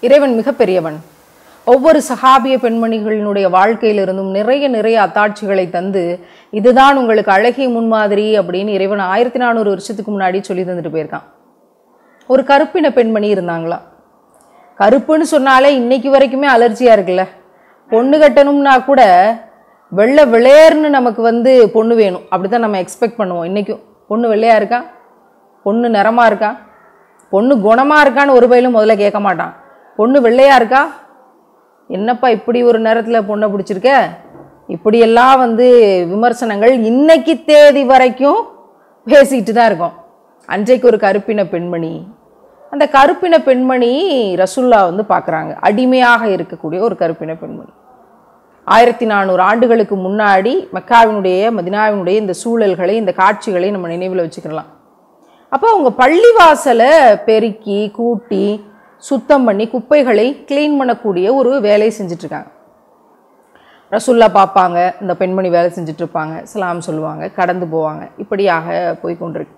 இறைவன் மிகப்பெரியவன் ஒவ்வொரு சஹாபிய பெண்மணிகளினுடைய வாழ்க்கையிலிருந்தும் நிறைய நிறைய அத்தாட்சிகளை தந்து இதுதான் உங்களுக்கு அழகிய முன்மாதிரி அப்படின்னு இறைவன் ஆயிரத்தி நானூறு வருஷத்துக்கு முன்னாடி சொல்லி தந்துட்டு போயிருக்கான் ஒரு கருப்பின பெண்மணி இருந்தாங்களா கருப்புன்னு சொன்னாலே இன்னைக்கு வரைக்குமே அலர்ஜியா இருக்குல்ல பொண்ணு கட்டணும்னா கூட வெள்ளை வெளேர்னு நமக்கு வந்து பொண்ணு வேணும் அப்படிதான் நம்ம எக்ஸ்பெக்ட் பண்ணுவோம் இன்னைக்கும் பொண்ணு வெள்ளையா இருக்கா பொண்ணு நிறமா இருக்கா பொண்ணு குணமா இருக்கான்னு ஒரு பயிலும் முதல்ல கேட்க மாட்டான் பொண்ணு வெள்ளையா இருக்கா என்னப்பா இப்படி ஒரு நேரத்தில் பொண்ணை பிடிச்சிருக்க இப்படியெல்லாம் வந்து விமர்சனங்கள் இன்னைக்கு தேதி வரைக்கும் பேசிக்கிட்டு தான் இருக்கோம் அன்றைக்கு ஒரு கருப்பின பெண்மணி அந்த கருப்பின பெண்மணி ரசுல்லா வந்து பார்க்குறாங்க அடிமையாக இருக்கக்கூடிய ஒரு கருப்பின பெண்மணி ஆயிரத்தி நானூறு ஆண்டுகளுக்கு முன்னாடி மக்காவினுடைய மதினாவினுடைய இந்த சூழல்களை இந்த காட்சிகளை நம்ம நினைவில் வச்சுக்கலாம் அப்போ அவங்க பள்ளிவாசலை பெருக்கி கூட்டி சுத்தம் பண்ணி குப்பைகளை க்ளீன் பண்ணக்கூடிய ஒரு வேலையை செஞ்சிட்ருக்காங்க ரசுல்லா பார்ப்பாங்க இந்த பெண்மணி வேலை செஞ்சுட்டு இருப்பாங்க சலாம் சொல்லுவாங்க கடந்து போவாங்க இப்படியாக போய் கொண்டிருக்கு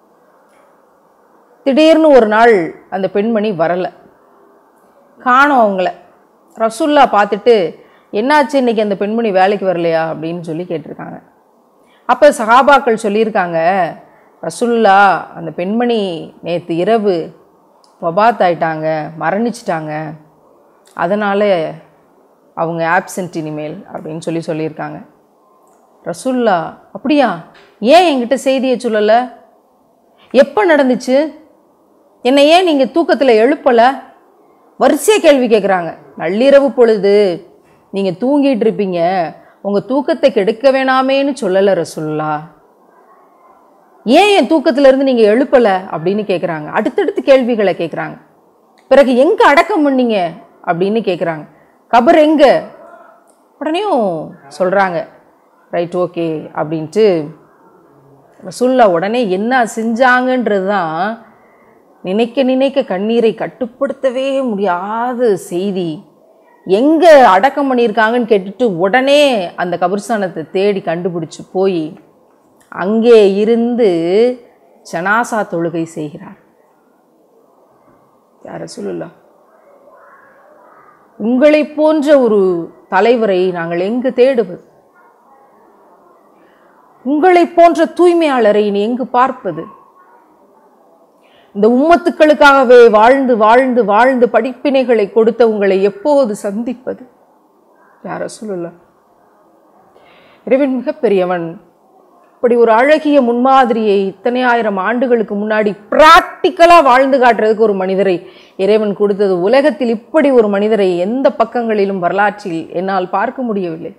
திடீர்னு ஒரு நாள் அந்த பெண்மணி வரலை காணோம் அவங்கள ரசுல்லா பார்த்துட்டு என்னாச்சு இன்னைக்கு அந்த பெண்மணி வேலைக்கு வரலையா அப்படின்னு சொல்லி கேட்டிருக்காங்க அப்போ சஹாபாக்கள் சொல்லியிருக்காங்க ரசுல்லா அந்த பெண்மணி நேற்று இரவு வபாத் ஆயிட்டாங்க மரணிச்சிட்டாங்க அதனால் அவங்க ஆப்சென்ட் இனிமேல் அப்படின்னு சொல்லி சொல்லியிருக்காங்க ரசுல்லா அப்படியா ஏன் என்கிட்ட செய்தியை சொல்லலை எப்போ நடந்துச்சு என்னை ஏன் நீங்கள் தூக்கத்தில் எழுப்பலை வரிசையாக கேள்வி கேட்குறாங்க நள்ளிரவு பொழுது நீங்கள் தூங்கிட்டு இருப்பீங்க உங்கள் தூக்கத்தை கெடுக்க வேணாமேன்னு சொல்லலை ரசுல்லா ஏன் என் தூக்கத்திலிருந்து நீங்கள் எழுப்பலை அப்படின்னு கேட்குறாங்க அடுத்தடுத்து கேள்விகளை கேட்குறாங்க பிறகு எங்கே அடக்கம் பண்ணீங்க அப்படின்னு கேட்குறாங்க கபர் எங்கே உடனேயும் சொல்கிறாங்க ரைட் ஓகே அப்படின்ட்டு ரசுல்லா உடனே என்ன செஞ்சாங்கன்றது தான் நினைக்க நினைக்க கண்ணீரை கட்டுப்படுத்தவே முடியாத செய்தி எங்கே அடக்கம் பண்ணியிருக்காங்கன்னு கேட்டுட்டு உடனே அந்த கபர்ஸ்தானத்தை தேடி கண்டுபிடிச்சு போய் அங்கே இருந்து ஜனாசா தொழுகை செய்கிறார் யார சொல்லலாம் உங்களை போன்ற ஒரு தலைவரை நாங்கள் எங்கு தேடுவது உங்களை போன்ற தூய்மையாளரை நீ எங்கு பார்ப்பது இந்த உம்மத்துக்களுக்காகவே வாழ்ந்து வாழ்ந்து வாழ்ந்து படிப்பினைகளை கொடுத்த உங்களை எப்போது சந்திப்பது யார சொல்லலாம் இறைவன் மிகப்பெரியவன் இப்படி ஒரு அழகிய முன்மாதிரியை இத்தனை ஆயிரம் ஆண்டுகளுக்கு முன்னாடி பிராக்டிக்கலா வாழ்ந்து காட்டுறதுக்கு ஒரு மனிதரை இறைவன் கொடுத்தது உலகத்தில் இப்படி ஒரு மனிதரை எந்த பக்கங்களிலும் வரலாற்றில் என்னால் பார்க்க முடியவில்லை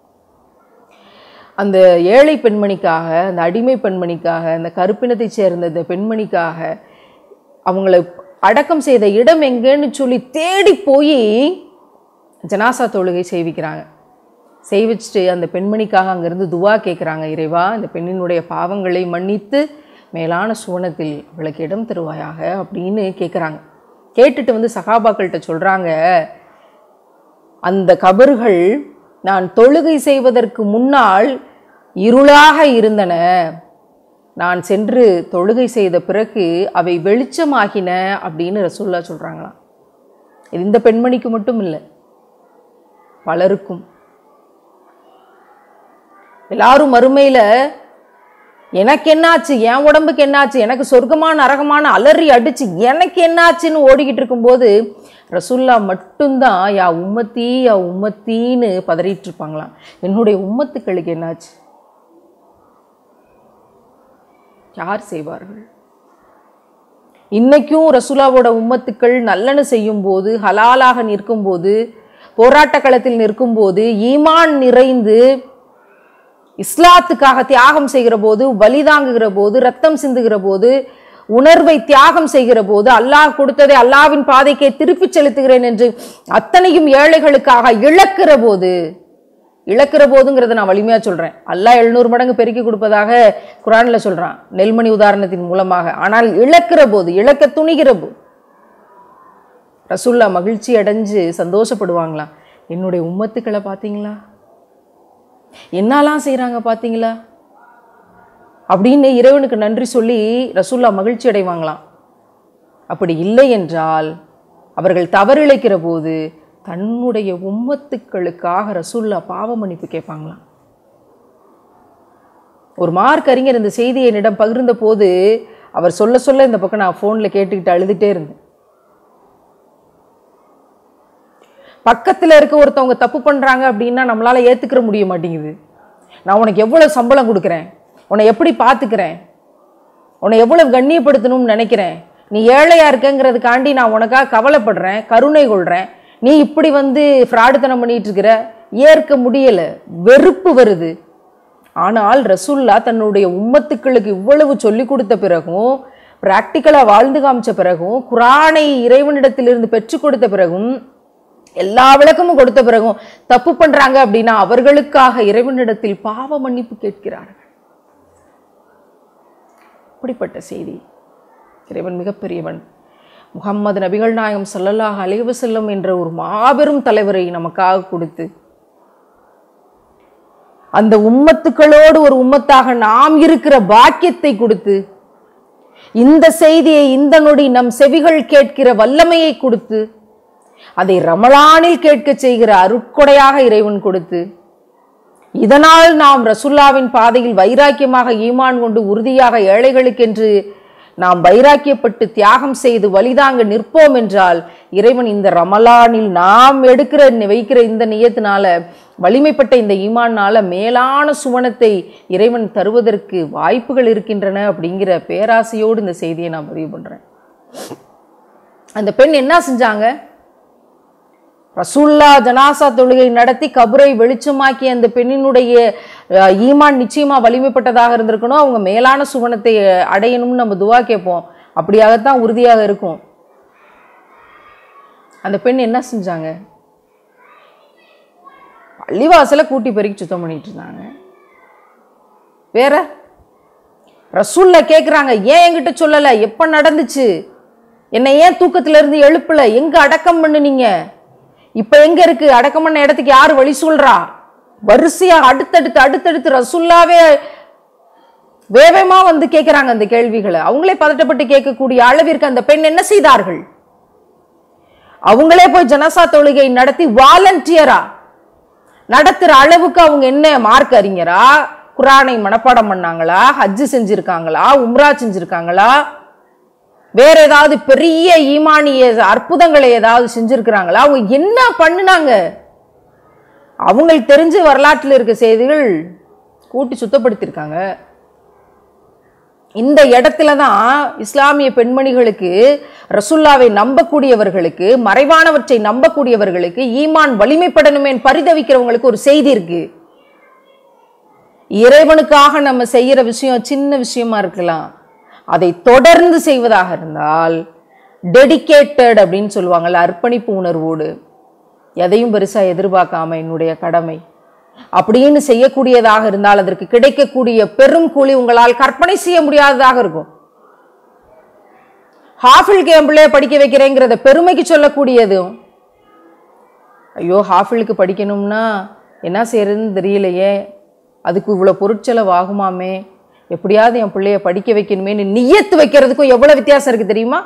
அந்த ஏழை பெண்மணிக்காக அந்த அடிமை பெண்மணிக்காக அந்த கருப்பினத்தைச் சேர்ந்த இந்த பெண்மணிக்காக அவங்களை அடக்கம் செய்த இடம் எங்கேன்னு சொல்லி தேடி போய் ஜனாசா தொழுகை செய்விக்கிறாங்க செய்விச்சுட்டு அந்த பெண்மணிக்காக அங்கேருந்து துவா கேட்குறாங்க இறைவா இந்த பெண்ணினுடைய பாவங்களை மன்னித்து மேலான சுவனத்தில் அவளுக்கு இடம் தருவாயாக அப்படின்னு கேட்குறாங்க கேட்டுட்டு வந்து சகாபாக்கள்கிட்ட சொல்கிறாங்க அந்த கபறுகள் நான் தொழுகை செய்வதற்கு முன்னால் இருளாக இருந்தன நான் சென்று தொழுகை செய்த பிறகு அவை வெளிச்சமாகின அப்படின்னு ரசூல்லா சொல்கிறாங்களாம் இது இந்த பெண்மணிக்கு மட்டும் இல்லை பலருக்கும் எல்லாரும் மறுமையில் எனக்கு என்னாச்சு என் உடம்புக்கு என்னாச்சு எனக்கு சொர்க்கமான நரகமான அலறி அடிச்சு எனக்கு என்னாச்சுன்னு ஓடிக்கிட்டு இருக்கும்போது ரசுல்லா மட்டும்தான் யா உம்மத்தி யா உம்மத்தின்னு பதறிட்டு இருப்பாங்களாம் என்னுடைய உம்மத்துக்களுக்கு என்னாச்சு யார் செய்வார்கள் இன்னைக்கும் ரசுல்லாவோட உம்மத்துக்கள் நல்லன செய்யும் போது ஹலாலாக நிற்கும்போது போராட்ட களத்தில் நிற்கும்போது ஈமான் நிறைந்து இஸ்லாத்துக்காக தியாகம் செய்கிற போது பலிதாங்குகிற போது ரத்தம் சிந்துகிற போது உணர்வை தியாகம் செய்கிற போது அல்லாஹ் கொடுத்ததை அல்லாவின் பாதைக்கே திருப்பிச் செலுத்துகிறேன் என்று அத்தனையும் ஏழைகளுக்காக இழக்கிற போது இழக்கிற போதுங்கிறத நான் வலிமையா சொல்றேன் அல்லாஹ் எழுநூறு மடங்கு பெருக்கி கொடுப்பதாக குரான்ல சொல்றான் நெல்மணி உதாரணத்தின் மூலமாக ஆனால் இழக்கிற போது இழக்க துணிகிற போது ரசுல்லா மகிழ்ச்சி அடைஞ்சு சந்தோஷப்படுவாங்களாம் என்னுடைய உம்மத்துக்களை பார்த்தீங்களா என்னெல்லாம் செய்கிறாங்க பார்த்தீங்களா அப்படின்னு இறைவனுக்கு நன்றி சொல்லி ரசூல்லா மகிழ்ச்சி அடைவாங்களாம் அப்படி இல்லை என்றால் அவர்கள் தவறிழைக்கிற போது தன்னுடைய உம்மத்துக்களுக்காக ரசூல்லா பாவ மன்னிப்பு கேட்பாங்களாம் ஒரு மார்க் அறிஞர் இந்த செய்தியை என்னிடம் பகிர்ந்த போது அவர் சொல்ல சொல்ல இந்த பக்கம் நான் ஃபோனில் கேட்டுக்கிட்டு அழுதுகிட்டே இருந்தேன் பக்கத்தில் இருக்க ஒருத்தவங்க தப்பு பண்ணுறாங்க அப்படின்னா நம்மளால் ஏற்றுக்கிற முடிய மாட்டேங்குது நான் உனக்கு எவ்வளோ சம்பளம் கொடுக்குறேன் உன்னை எப்படி பார்த்துக்கிறேன் உன்னை எவ்வளோ கண்ணியப்படுத்தணும்னு நினைக்கிறேன் நீ ஏழையாக இருக்கங்கிறதுக்காண்டி நான் உனக்காக கவலைப்படுறேன் கருணை கொள்கிறேன் நீ இப்படி வந்து ஃப்ராடுத்தனம் பண்ணிட்டு இருக்கிற ஏற்க முடியலை வெறுப்பு வருது ஆனால் ரசுல்லா தன்னுடைய உம்மத்துக்களுக்கு இவ்வளவு சொல்லி கொடுத்த பிறகும் ப்ராக்டிக்கலாக வாழ்ந்து காமிச்ச பிறகும் குரானை இறைவனிடத்திலிருந்து பெற்றுக் கொடுத்த பிறகும் எல்லா விளக்கமும் கொடுத்த பிறகும் தப்பு பண்றாங்க அப்படின்னா அவர்களுக்காக இறைவனிடத்தில் பாவ மன்னிப்பு கேட்கிறார்கள் அப்படிப்பட்ட செய்தி இறைவன் மிகப்பெரியவன் முகம்மது நபிகள் நாயகம் ஸல்லல்லாஹு அலைஹி வஸல்லம் என்ற ஒரு மாபெரும் தலைவரை நமக்காக கொடுத்து அந்த உம்மத்துக்களோடு ஒரு உம்மத்தாக நாம் இருக்கிற பாக்கியத்தை கொடுத்து இந்த செய்தியை இந்த நொடி நம் செவிகள் கேட்கிற வல்லமையை கொடுத்து அதை ரமலானில் கேட்க செய்கிற அருட்கொடையாக இறைவன் கொடுத்து இதனால் நாம் ரசுல்லாவின் பாதையில் வைராக்கியமாக ஈமான் கொண்டு உறுதியாக ஏழைகளுக்கென்று நாம் வைராக்கியப்பட்டு தியாகம் செய்து வலிதாங்க நிற்போம் என்றால் இறைவன் இந்த ரமலானில் நாம் எடுக்கிற வைக்கிற இந்த நியத்தினால வலிமைப்பட்ட இந்த ஈமான்னால மேலான சுவனத்தை இறைவன் தருவதற்கு வாய்ப்புகள் இருக்கின்றன அப்படிங்கிற பேராசையோடு இந்த செய்தியை நான் பதிவு பண்றேன் அந்த பெண் என்ன செஞ்சாங்க ரசூல்லா ஜனாசா தொழுகை நடத்தி கபரை வெளிச்சமாக்கிய அந்த பெண்ணினுடைய அஹ், ஈமான் நிச்சயமா வலிமைப்பட்டதாக இருந்திருக்கணும் அவங்க மேலான சுவனத்தை அடையணும்னு நம்ம துவா கேட்போம் அப்படியாகத்தான் உறுதியாக இருக்கும் அந்த பெண் என்ன செஞ்சாங்க பள்ளிவாசலை கூட்டி பெருக்கி சுத்தம் பண்ணிட்டு இருந்தாங்க வேற ரசூல்ல கேக்குறாங்க ஏன் என்கிட்ட சொல்லல எப்ப நடந்துச்சு என்னை ஏன் தூக்கத்துல இருந்து எழுப்பல எங்க அடக்கம் பண்ணுனீங்க இப்ப எங்க இருக்கு அடக்கம் பண்ண இடத்துக்கு யாரு வழி சொல்றா வரிசையா அடுத்தடுத்து அடுத்தடுத்து ரசுல்லாவே வேகமா வந்து கேட்கிறாங்க அந்த கேள்விகளை அவங்களே பதட்டப்பட்டு கேட்கக்கூடிய அளவிற்கு அந்த பெண் என்ன செய்தார்கள் அவங்களே போய் ஜனசா தொழுகை நடத்தி வாலண்டியரா நடத்துற அளவுக்கு அவங்க என்ன மார்க் அறிஞரா குரானை மனப்பாடம் பண்ணாங்களா ஹஜ்ஜு செஞ்சிருக்காங்களா உம்ரா செஞ்சிருக்காங்களா வேற ஏதாவது பெரிய ஈமானிய அற்புதங்களை ஏதாவது செஞ்சிருக்கிறாங்களா அவங்க என்ன பண்ணுனாங்க அவங்களுக்கு தெரிஞ்ச வரலாற்றில் இருக்க செய்திகள் கூட்டி சுத்தப்படுத்தியிருக்காங்க இந்த இடத்துல தான் இஸ்லாமிய பெண்மணிகளுக்கு ரசுல்லாவை நம்பக்கூடியவர்களுக்கு மறைவானவற்றை நம்பக்கூடியவர்களுக்கு ஈமான் வலிமைப்படணுமே பரிதவிக்கிறவங்களுக்கு ஒரு செய்தி இருக்கு இறைவனுக்காக நம்ம செய்யற விஷயம் சின்ன விஷயமா இருக்கலாம் அதை தொடர்ந்து செய்வதாக இருந்தால் டெடிகேட்டட் அப்படின்னு சொல்லுவாங்கல்ல அர்ப்பணிப்பு உணர்வோடு எதையும் பெருசா எதிர்பார்க்காம என்னுடைய கடமை அப்படின்னு செய்யக்கூடியதாக இருந்தால் அதற்கு கிடைக்கக்கூடிய பெரும் கூலி உங்களால் கற்பனை செய்ய முடியாததாக இருக்கும் ஹாஃபில் கேம்பிளே படிக்க வைக்கிறேங்கிறத பெருமைக்கு சொல்லக்கூடியதும் ஐயோ ஹாஃபிலுக்கு படிக்கணும்னா என்ன செய்யறதுன்னு தெரியலையே அதுக்கு இவ்வளோ பொருட்செலவு ஆகுமாமே எப்படியாவது என் பிள்ளைய படிக்க வைக்கணுமேன்னு நியத்து வைக்கிறதுக்கும் எவ்வளவு வித்தியாசம் இருக்கு தெரியுமா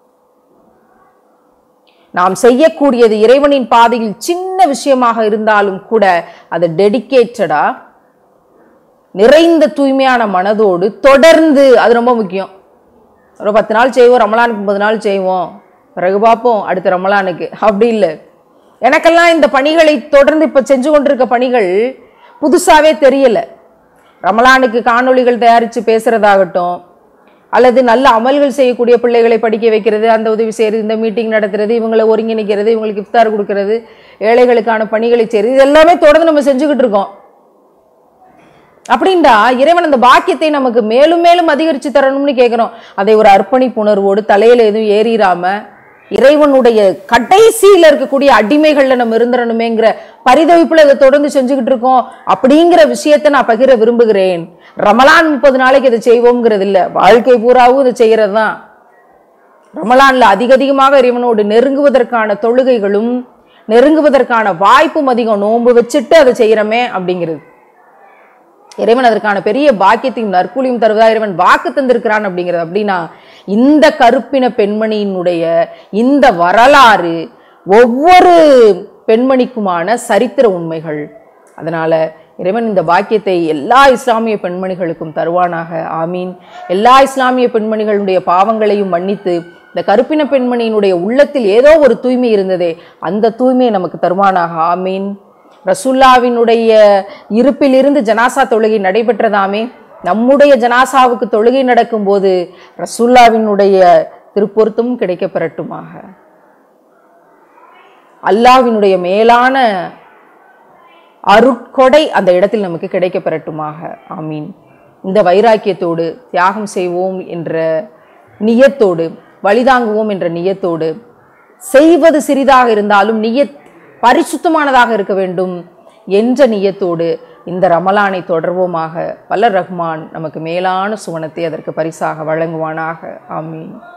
நாம் செய்யக்கூடியது இறைவனின் பாதையில் சின்ன விஷயமாக இருந்தாலும் கூட அது டெடிகேட்டடா நிறைந்த தூய்மையான மனதோடு தொடர்ந்து அது ரொம்ப முக்கியம் ஒரு பத்து நாள் செய்வோம் ரமலானுக்கு முப்பது நாள் செய்வோம் பிறகு பார்ப்போம் அடுத்த ரமலானுக்கு அப்படி இல்லை எனக்கெல்லாம் இந்த பணிகளை தொடர்ந்து இப்போ செஞ்சு கொண்டிருக்க பணிகள் புதுசாகவே தெரியல ரமலானுக்கு காணொளிகள் தயாரித்து பேசுகிறதாகட்டும் அல்லது நல்ல அமல்கள் செய்யக்கூடிய பிள்ளைகளை படிக்க வைக்கிறது அந்த உதவி செய்கிறது இந்த மீட்டிங் நடத்துறது இவங்களை ஒருங்கிணைக்கிறது இவங்களுக்கு இஃப்தார் கொடுக்கறது ஏழைகளுக்கான பணிகளை செய்கிறது இது எல்லாமே தொடர்ந்து நம்ம செஞ்சுக்கிட்டு இருக்கோம் அப்படின்டா இறைவன் அந்த பாக்கியத்தை நமக்கு மேலும் மேலும் அதிகரித்து தரணும்னு கேட்குறோம் அதை ஒரு அர்ப்பணிப்பு உணர்வோடு தலையில எதுவும் ஏறிடாம இறைவனுடைய கடைசியில இருக்கக்கூடிய அடிமைகள்ல நம்ம இருந்துடணுமேங்கிற பரிதவிப்புல இதை தொடர்ந்து செஞ்சுக்கிட்டு இருக்கோம் அப்படிங்கிற விஷயத்தை நான் பகிர விரும்புகிறேன் ரமலான் முப்பது நாளைக்கு இதை செய்வோங்கிறது இல்ல வாழ்க்கை பூராவும் இதை செய்யறது தான் ரமலான்ல அதிக அதிகமாக இறைவனோடு நெருங்குவதற்கான தொழுகைகளும் நெருங்குவதற்கான வாய்ப்பும் அதிகம் நோன்பு வச்சுட்டு அதை செய்யறோமே அப்படிங்கிறது இறைவன் அதற்கான பெரிய பாக்கியத்தையும் நற்கூலியும் தருவதா இறைவன் வாக்கு தந்திருக்கிறான் அப்படிங்கிறது அப்படின்னா இந்த கருப்பின பெண்மணியினுடைய இந்த வரலாறு ஒவ்வொரு பெண்மணிக்குமான சரித்திர உண்மைகள் அதனால இறைவன் இந்த பாக்கியத்தை எல்லா இஸ்லாமிய பெண்மணிகளுக்கும் தருவானாக ஆமீன் எல்லா இஸ்லாமிய பெண்மணிகளுடைய பாவங்களையும் மன்னித்து இந்த கருப்பின பெண்மணியினுடைய உள்ளத்தில் ஏதோ ஒரு தூய்மை இருந்ததே அந்த தூய்மையை நமக்கு தருவானாக ஆமீன் ரசுல்லாவினுடைய இருப்பிலிருந்து ஜனாசா தொழுகை நடைபெற்றதாமே நம்முடைய ஜனாசாவுக்கு தொழுகை நடக்கும்போது ரசுல்லாவினுடைய திருப்பொருத்தமும் கிடைக்க பெறட்டுமாக அல்லாவினுடைய மேலான அருட்கொடை அந்த இடத்தில் நமக்கு கிடைக்க பெறட்டுமாக ஆமீன் இந்த வைராக்கியத்தோடு தியாகம் செய்வோம் என்ற நியத்தோடு வழிதாங்குவோம் என்ற நியத்தோடு செய்வது சிறிதாக இருந்தாலும் நியத் பரிசுத்தமானதாக இருக்க வேண்டும் என்ற நியத்தோடு இந்த ரமலானை தொடர்வோமாக வல்ல ரஹ்மான் நமக்கு மேலான சுவனத்தை அதற்கு பரிசாக வழங்குவானாக ஆமீன்